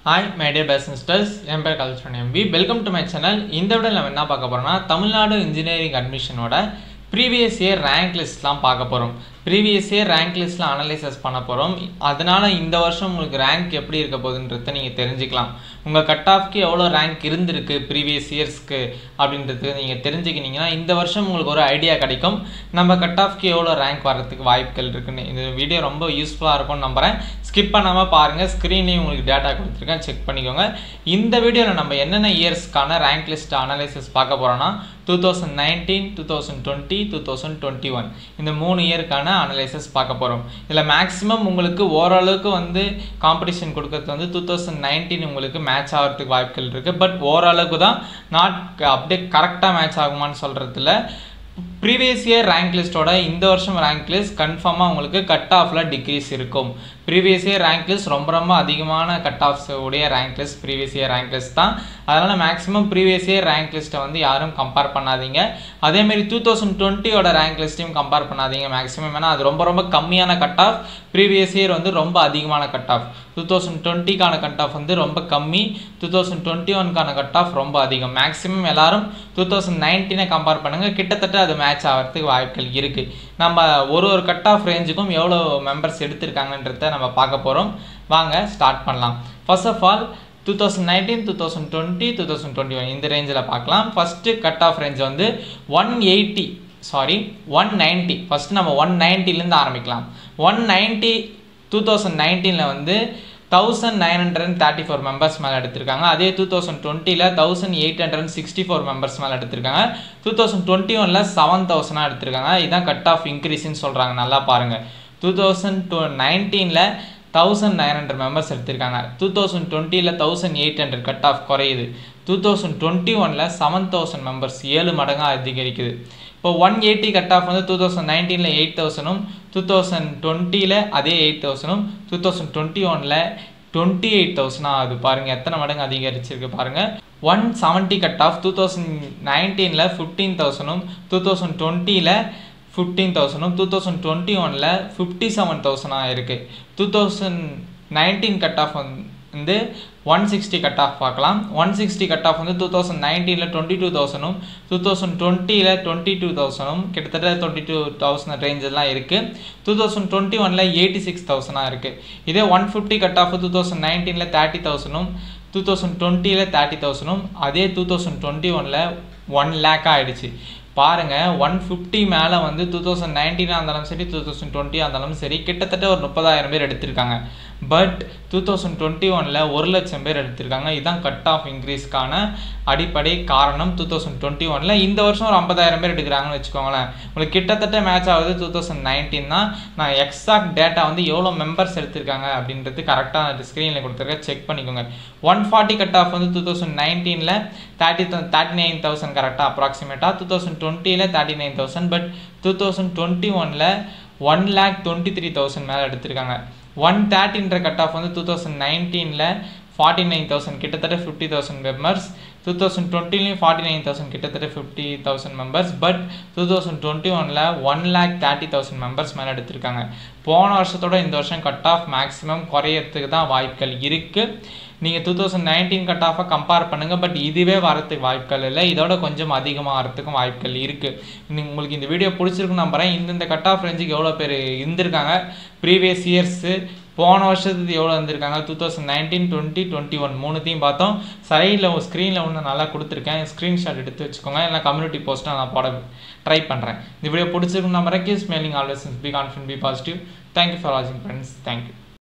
hi my dear பேசன்ஸ்டர்ஸ் என் பேர் கல்ச்சரன் எம்பி வெல்கம் டு மை சேனல் இந்த விட நம்ம என்ன பார்க்க போகிறோம்னா தமிழ்நாடு இன்ஜினியரிங் அட்மிஷனோட ப்ரீவியஸ் இயர் ரேங்க் லிஸ்ட்லாம் பார்க்க போகிறோம் ப்ரீவியஸ் இயர் ரேங்க் லிஸ்ட்லாம் அனலைசஸ் பண்ண போகிறோம் அதனால் இந்த வருஷம் உங்களுக்கு ரேங்க் எப்படி இருக்க போகுதுன்றத நீங்கள் தெரிஞ்சுக்கலாம் உங்கள் கட் ஆஃப்க்கு எவ்வளோ ரேங்க் இருந்திருக்கு ப்ரீவியஸ் இயர்ஸ்க்கு அப்படின்றது நீங்கள் தெரிஞ்சுக்கினீங்கன்னா இந்த வருஷம் உங்களுக்கு ஒரு ஐடியா கிடைக்கும் நம்ம கட் ஆஃப்க்கு எவ்வளோ ரேங்க் வர்றதுக்கு வாய்ப்புகள் இருக்குன்னு இந்த வீடியோ ரொம்ப யூஸ்ஃபுல்லாக இருக்கும்னு நம்புகிறேன் ஸ்கிப் பண்ணாமல் பாருங்கள் ஸ்க்ரீன்லேயும் உங்களுக்கு டேட்டா கொடுத்துருக்கேன் செக் பண்ணிக்கோங்க இந்த வீடியோவில் நம்ம என்னென்ன இயர்ஸ்க்கான ரேங்க் லிஸ்ட் அனலைசிஸ் பார்க்க போகிறோம்னா two thousand nineteen two thousand twenty two thousand twenty one இந்த மூணு இயருக்கான அனலைசஸ் பார்க்க போகிறோம் இதில் மேக்ஸிமம் உங்களுக்கு ஓரளவுக்கு வந்து காம்படிஷன் கொடுக்கறது வந்து டூ தௌசண்ட் நைன்டீன் உங்களுக்கு மேட்ச் ஆகிறதுக்கு வாய்ப்புகள் இருக்குது பட் ஓரளவுக்கு தான் நாட் அப்படியே கரெக்டாக மேட்ச் ஆகுமான்னு சொல்கிறதுல ப்ரீவியஸ் இயர் ரேங்க் லிஸ்ட்டோட இந்த வருஷம் ரேங்க் லிஸ்ட் கன்ஃபார்மாக உங்களுக்கு கட் ஆஃபில் டிக்ரீஸ் இருக்கும் ப்ரீவியஸ் இயர் ரேங்க் லிஸ்ட் ரொம்ப ரொம்ப அதிகமான கட் ஆஃப்ஸ் உடைய rank list previous year rank list தான் அதனால் மேக்ஸிமம் ப்ரீவியஸ் இயர் ரேங்க் லிஸ்ட்டை வந்து யாரும் கம்பேர் பண்ணாதீங்க அதேமாரி டூ தௌசண்ட் டுவெண்ட்டியோட ரேங்க் லிஸ்ட்டையும் கம்பேர் பண்ணாதீங்க மேக்ஸிமம் ஏன்னா அது ரொம்ப ரொம்ப கம்மியான கட் ஆஃப் ப்ரீவியஸ் இயர் வந்து ரொம்ப அதிகமான கட் ஆஃப் டூ தௌசண்ட் டுவெண்ட்டிக்கான கட் ஆஃப் வந்து ரொம்ப கம்மி டூ தௌசண்ட் டுவெண்ட்டி ஒன்க்கான கட் ஆஃப் ரொம்ப அதிகம் மேக்ஸிமம் எல்லாரும் டூ தௌசண்ட் நைன்டீனை கம்பேர் பண்ணுங்கள் கிட்டத்தட்ட அது மேட்ச் ஆகிறதுக்கு வாய்ப்புகள் இருக்குது நம்ம ஒரு ஒரு கட் ஆஃப் ரேஞ்சுக்கும் எவ்வளோ மெம்பர்ஸ் எடுத்திருக்காங்கன்றத நம்ம பார்க்க போகிறோம் வாங்க ஸ்டார்ட் பண்ணலாம் first of all two thousand nineteen two thousand twenty two thousand twenty one இந்த ரேஞ்சில் பார்க்கலாம் ஃபஸ்ட்டு கட் ஆஃப் ரேஞ்ச் வந்து one eighty sorry one ninety first நம்ம ஒன் நைன்ட்டிலேருந்து ஆரம்பிக்கலாம் ஒன் நைன்ட்டி டூ தௌசண்ட் நைன்டீனில் வந்து thousand nine hundred thirty four members மேலே எடுத்திருக்காங்க அதே டூ தௌசண்ட் டுவெண்ட்டியில் thousand eight hundred sixty four members மேலே எடுத்திருக்காங்க டூ தௌசண்ட் டுவெண்ட்டி ஒனில் செவன் தௌசண்டாக எடுத்திருக்காங்க இதுதான் கட் ஆஃப் இன்க்ரீஸ்ன்னு சொல்கிறாங்க நல்லா பாருங்கள் டூ தௌசண்ட் டூ நைன்டீனில் தௌசண்ட் நைன் ஹண்ட்ரட் மெம்பர்ஸ் எடுத்திருக்காங்க டூ தௌசண்ட் டுவெண்ட்டியில் thousand eight hundred cut off குறையுது டூ தௌசண்ட் டுவெண்ட்டி ஒனில் செவன் தௌசண்ட் மெம்பர்ஸ் ஏழு மடங்காக அதிகரிக்குது இப்போ ஒன் எயிட்டி கட் ஆஃப் வந்து டூ தௌசண்ட் நைன்டீனில் எயிட் தௌசண்டும் டூ தௌசண்ட் டுவெண்ட்டியில் அதே எயிட் தௌசண்டும் டூ தௌசண்ட் டுவெண்ட்டி ஒனில் டுவெண்ட்டி எயிட் தௌசண்ட் ஆகுது பாருங்கள் எத்தனை மடங்கு அதிகரிச்சிருக்கு பாருங்கள் one seventy cut off two thousand நைன்டீனில் ஃபிஃப்டீன் தௌசண்டும் டூ தௌசண்ட் டுவெண்ட்டியில் ஃபிஃப்டீன் தௌசண்டும் டூ தௌசண்ட் டுவெண்ட்டி ஒனில் ஃபிஃப்டி செவன் தௌசண்டாக இருக்குது two thousand nineteen cut off வந்து ஒன் சிக்ஸ்டி கட் ஆஃப் பார்க்கலாம் ஒன் சிக்ஸ்டி கட் ஆஃப் வந்து டூ தௌசண்ட் நைன்டீனில் டுவெண்ட்டி டூ தௌசண்டும் டூ தௌசண்ட் டுவெண்ட்டியில் டுவெண்ட்டி டூ தௌசண்டும் கிட்டத்தட்ட டுவெண்ட்டி டூ தௌசண்ட் ரேஞ்செல்லாம் இருக்குது டூ தௌசண்ட் டுவெண்ட்டி ஒனில் எயிட்டி சிக்ஸ் தௌசண்டாக இருக்குது இதே one fifty cut off two thousand நைன்டீனில் தேர்ட்டி தௌசண்டும் டூ தௌசண்ட் டுவெண்ட்டியில் தேர்ட்டி தௌசண்டும் அதே டூ தௌசண்ட் டுவெண்ட்டி ஒனில் ஒன் லேக்காக ஆகிடுச்சு பாருங்கள் ஒன் ஃபிஃப்டி மேலே வந்து டூ தௌசண்ட் நைன்டீனாக இருந்தாலும் சரி டூ தௌசண்ட் டுவெண்ட்டியாக இருந்தாலும் சரி கிட்டத்தட்ட ஒரு முப்பதாயிரம் பேர் எடுத்திருக்காங்க பட் டூ தௌசண்ட் டுவெண்ட்டி ஒனில் ஒரு லட்சம் பேர் எடுத்திருக்காங்க இதுதான் கட் ஆஃப் இன்க்ரீஸ்க்கான அடிப்படை காரணம் டூ தௌசண்ட் டுவெண்ட்டி ஒனில் இந்த வருஷம் ஒரு ஐம்பதாயிரம் பேர் எடுக்கிறாங்கன்னு வச்சுக்கோங்களேன் உங்களுக்கு கிட்டத்தட்ட மேட்ச் ஆகுது டூ தௌசண்ட் நைன்டீன் தான் நான் எக்ஸாக்ட் டேட்டா வந்து எவ்வளோ மெம்பர்ஸ் எடுத்திருக்காங்க அப்படின்றது கரெக்டாக ஸ்க்ரீனில் கொடுத்துருக்கேன் செக் பண்ணிக்கோங்க ஒன் ஃபார்ட்டி கட் ஆஃப் வந்து டூ தௌசண்ட் நைன்டீனில் தேர்ட்டி தேர்ட்டி நைன் தௌசண்ட் கரெக்டாக அப்ராக்சிமேட்டாக டூ தௌசண்ட் டுவெண்ட்டியில் thirty nine thousand but two thousand twenty ஒனில் one lakh twenty three thousand மேலே எடுத்திருக்காங்க ஒன் தேர்ட்டின்ற கட் ஆஃப் வந்து டூ தௌசண்ட் நைன்டீனில் ஃபார்ட்டி நைன் தௌசண்ட் கிட்டத்தட்ட fifty thousand members two thousand டுவெண்ட்டிலையும் ஃபார்ட்டி நைன் தௌசண்ட் கிட்டத்தட்ட fifty thousand members but two thousand twenty ஒனில் one lakh thirty thousand members மேலே எடுத்திருக்காங்க போன வருஷத்தோட இந்த வருஷம் கட் ஆஃப் மேக்ஸிமம் குறையறதுக்கு தான் வாய்ப்புகள் இருக்குது நீங்கள் டூ தௌசண்ட் நைன்டீன் கட் ஆஃபாக கம்பேர் பண்ணுங்கள் பட் இதுவே வரத்துக்கு வாய்ப்புகள் இல்லை இதோட கொஞ்சம் அதிகமாக வரத்துக்கும் வாய்ப்புகள் இருக்குது உங்களுக்கு இந்த வீடியோ பிடிச்சிருக்குன்னு நம்புகிறேன் இந்தந்த கட் ஆஃப் ரேஞ்சுக்கு எவ்வளோ பேர் இருந்திருக்காங்க ப்ரீவியஸ் இயர்ஸு போன வருஷத்துக்கு எவ்வளோ வந்திருக்காங்க two thousand nineteen twenty twenty one மூணுத்தையும் பார்த்தோம் சைடில் ஸ்க்ரீனில் ஒன்று நல்லா கொடுத்துருக்கேன் ஸ்க்ரீன்ஷாட் எடுத்து வச்சுக்கோங்க இல்லை கம்யூனிட்டி போஸ்ட்டாக நான் போட ட்ரை பண்ணுறேன் இந்த வீடியோ பிடிச்சிருக்கும் நம்புறேன் keep smiling always be confident be positive thank you for வாட்சிங் ஃப்ரெண்ட்ஸ் தேங்க்யூ